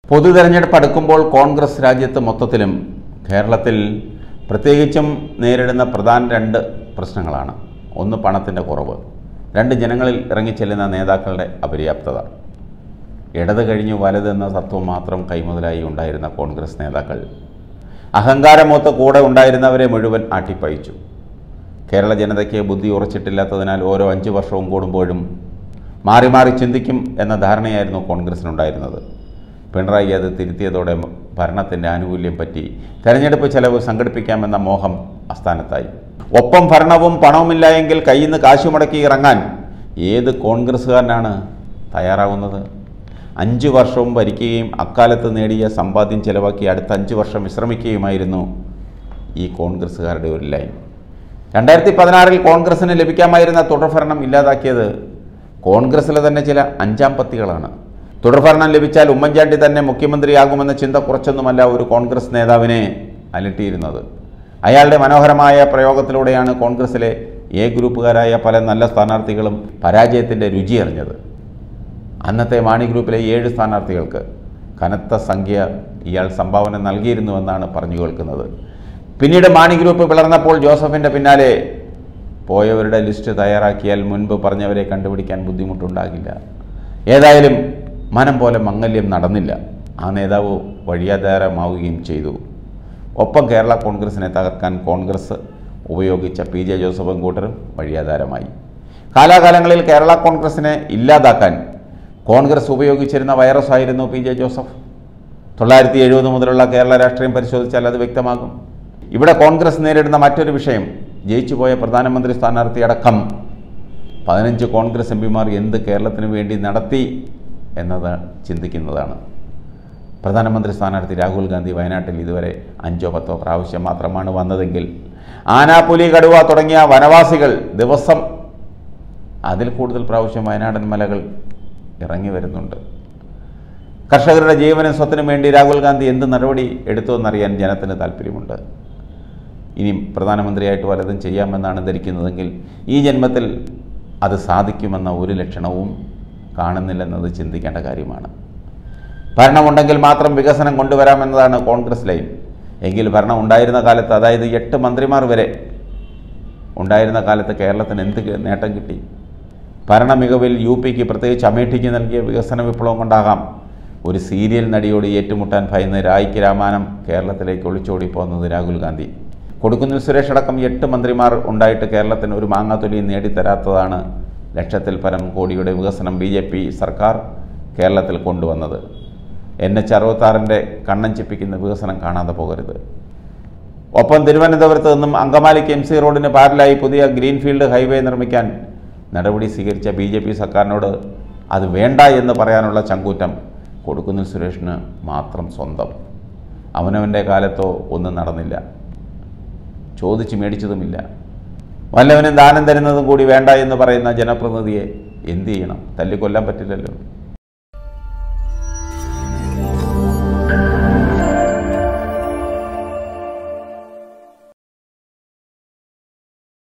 പൊതു തെരഞ്ഞെടുപ്പ് അടുക്കുമ്പോൾ കോൺഗ്രസ് രാജ്യത്ത് മൊത്തത്തിലും കേരളത്തിൽ പ്രത്യേകിച്ചും നേരിടുന്ന പ്രധാന രണ്ട് പ്രശ്നങ്ങളാണ് ഒന്ന് പണത്തിൻ്റെ കുറവ് രണ്ട് ജനങ്ങളിൽ ഇറങ്ങിച്ചെല്ലുന്ന നേതാക്കളുടെ അപര്യാപ്തത ഇടത് കഴിഞ്ഞു വലത് എന്ന തത്വം മാത്രം കൈമുതലായി ഉണ്ടായിരുന്ന കോൺഗ്രസ് നേതാക്കൾ അഹങ്കാരമൊത്ത് കൂടെ ഉണ്ടായിരുന്നവരെ മുഴുവൻ ആട്ടിപ്പയച്ചു കേരള ജനതയ്ക്ക് ബുദ്ധി ഉറച്ചിട്ടില്ലാത്തതിനാൽ ഓരോ അഞ്ച് വർഷവും കൂടുമ്പോഴും മാറി മാറി ചിന്തിക്കും എന്ന ധാരണയായിരുന്നു കോൺഗ്രസിനുണ്ടായിരുന്നത് പിണറായി അത് തിരുത്തിയതോടെ ഭരണത്തിൻ്റെ ആനുകൂല്യം പറ്റി തെരഞ്ഞെടുപ്പ് ചെലവ് സംഘടിപ്പിക്കാമെന്ന മോഹം അസ്ഥാനത്തായി ഒപ്പം ഭരണവും പണവുമില്ല എങ്കിൽ കയ്യിൽ നിന്ന് കാശ് മുടക്കി ഇറങ്ങാൻ ഏത് കോൺഗ്രസ്സുകാരനാണ് തയ്യാറാവുന്നത് അഞ്ച് വർഷവും ഭരിക്കുകയും അക്കാലത്ത് നേടിയ സമ്പാദ്യം ചെലവാക്കി അടുത്ത അഞ്ച് വർഷം വിശ്രമിക്കുകയുമായിരുന്നു ഈ കോൺഗ്രസ്സുകാരുടെ ഒരു ലൈൻ രണ്ടായിരത്തി പതിനാറിൽ കോൺഗ്രസിന് ലഭിക്കാമായിരുന്ന തുടർഭരണം ഇല്ലാതാക്കിയത് കോൺഗ്രസ്സിലെ തന്നെ ചില അഞ്ചാം പത്തികളാണ് തുടർഭരണം ലഭിച്ചാൽ ഉമ്മൻചാണ്ടി തന്നെ മുഖ്യമന്ത്രിയാകുമെന്ന ചിന്ത കുറച്ചൊന്നുമല്ല ഒരു കോൺഗ്രസ് നേതാവിനെ അലട്ടിയിരുന്നത് അയാളുടെ മനോഹരമായ പ്രയോഗത്തിലൂടെയാണ് കോൺഗ്രസിലെ എ ഗ്രൂപ്പുകാരായ പല നല്ല സ്ഥാനാർത്ഥികളും പരാജയത്തിൻ്റെ രുചി അറിഞ്ഞത് അന്നത്തെ മാണി ഗ്രൂപ്പിലെ ഏഴ് സ്ഥാനാർത്ഥികൾക്ക് കനത്ത സംഖ്യ ഇയാൾ സംഭാവന നൽകിയിരുന്നുവെന്നാണ് പറഞ്ഞു കേൾക്കുന്നത് പിന്നീട് മാണി ഗ്രൂപ്പ് പിളർന്നപ്പോൾ ജോസഫിൻ്റെ പിന്നാലെ പോയവരുടെ ലിസ്റ്റ് തയ്യാറാക്കിയാൽ മുൻപ് പറഞ്ഞവരെ കണ്ടുപിടിക്കാൻ ബുദ്ധിമുട്ടുണ്ടാകില്ല ഏതായാലും മനം പോലെ മംഗല്യം നടന്നില്ല ആ നേതാവ് വഴിയാധാരമാവുകയും ചെയ്തു ഒപ്പം കേരള കോൺഗ്രസിനെ തകർക്കാൻ കോൺഗ്രസ് ഉപയോഗിച്ച പി ജെ ജോസഫും കൂട്ടരും വഴിയാധാരമായി കാലാകാലങ്ങളിൽ കേരള കോൺഗ്രസിനെ ഇല്ലാതാക്കാൻ കോൺഗ്രസ് ഉപയോഗിച്ചിരുന്ന വൈറസായിരുന്നു പി ജെ ജോസഫ് തൊള്ളായിരത്തി എഴുപത് മുതലുള്ള കേരള രാഷ്ട്രീയം പരിശോധിച്ചാൽ അത് വ്യക്തമാകും ഇവിടെ കോൺഗ്രസ് നേരിടുന്ന മറ്റൊരു വിഷയം ജയിച്ചുപോയ പ്രധാനമന്ത്രി സ്ഥാനാർത്ഥി അടക്കം പതിനഞ്ച് കോൺഗ്രസ് എം പിമാർ എന്ത് കേരളത്തിന് വേണ്ടി നടത്തി എന്നത് ചിന്തിക്കുന്നതാണ് പ്രധാനമന്ത്രി സ്ഥാനാർത്ഥി രാഹുൽ ഗാന്ധി വയനാട്ടിൽ ഇതുവരെ അഞ്ചോ പത്തോ പ്രാവശ്യം മാത്രമാണ് വന്നതെങ്കിൽ ആനാപ്പുലി കടുവ തുടങ്ങിയ വനവാസികൾ ദിവസം അതിൽ കൂടുതൽ പ്രാവശ്യം വയനാടൻ മലകൾ ഇറങ്ങി വരുന്നുണ്ട് കർഷകരുടെ ജീവനും സ്വത്തിനും വേണ്ടി രാഹുൽ ഗാന്ധി എന്ത് നടപടി എടുത്തുവെന്നറിയാൻ ജനത്തിന് താല്പര്യമുണ്ട് ഇനി പ്രധാനമന്ത്രിയായിട്ട് വല്ലതും ചെയ്യാമെന്നാണ് ധരിക്കുന്നതെങ്കിൽ ഈ ജന്മത്തിൽ അത് സാധിക്കുമെന്ന ഒരു ലക്ഷണവും കാണുന്നില്ലെന്നത് ചിന്തിക്കേണ്ട കാര്യമാണ് ഭരണമുണ്ടെങ്കിൽ മാത്രം വികസനം കൊണ്ടുവരാമെന്നതാണ് കോൺഗ്രസ് ലൈൻ എങ്കിൽ ഭരണം ഉണ്ടായിരുന്ന കാലത്ത് അതായത് എട്ട് മന്ത്രിമാർ വരെ ഉണ്ടായിരുന്ന കാലത്ത് കേരളത്തിന് എന്ത് നേട്ടം കിട്ടി ഭരണ മികവിൽ യു പിക്ക് പ്രത്യേകിച്ച് അമേഠിക്ക് നൽകിയ വികസന വിപ്ലവം കൊണ്ടാകാം ഒരു സീരിയൽ നടിയോട് ഏറ്റുമുട്ടാൻ ഭയന്ന് രായ്ക്ക് രാമാനം കേരളത്തിലേക്ക് ഒളിച്ചോടി പോകുന്നത് രാഹുൽ ഗാന്ധി കൊടുക്കുന്നിൽ സുരേഷ് അടക്കം എട്ട് മന്ത്രിമാർ ഉണ്ടായിട്ട് കേരളത്തിന് ഒരു മാങ്ങാത്തൊലിയും നേടിത്തരാത്തതാണ് ലക്ഷത്തിൽ പരം കോടിയുടെ വികസനം ബി ജെ പി സർക്കാർ കേരളത്തിൽ കൊണ്ടുവന്നത് എൻ എച്ച് അറുപത്താറിൻ്റെ കണ്ണൻ ചിപ്പിക്കുന്ന വികസനം കാണാതെ പോകരുത് ഒപ്പം തിരുവനന്തപുരത്ത് നിന്നും അങ്കമാലിക്ക് എം സി റോഡിന് പാരലായി പുതിയ ഗ്രീൻഫീൽഡ് ഹൈവേ നിർമ്മിക്കാൻ നടപടി സ്വീകരിച്ച ബി ജെ പി സർക്കാരിനോട് അത് വേണ്ട എന്ന് പറയാനുള്ള ചങ്കൂറ്റം കൊടുക്കുന്നിൽ സുരേഷിന് മാത്രം സ്വന്തം അവനവൻ്റെ കാലത്തോ ഒന്നും നടന്നില്ല ചോദിച്ച് മേടിച്ചതുമില്ല വല്ലവനും ദാനം തരുന്നതും കൂടി വേണ്ട എന്ന് പറയുന്ന ജനപ്രതിനിധിയെ എന്തു ചെയ്യണം തല്ലിക്കൊല്ലാൻ പറ്റില്ലല്ലോ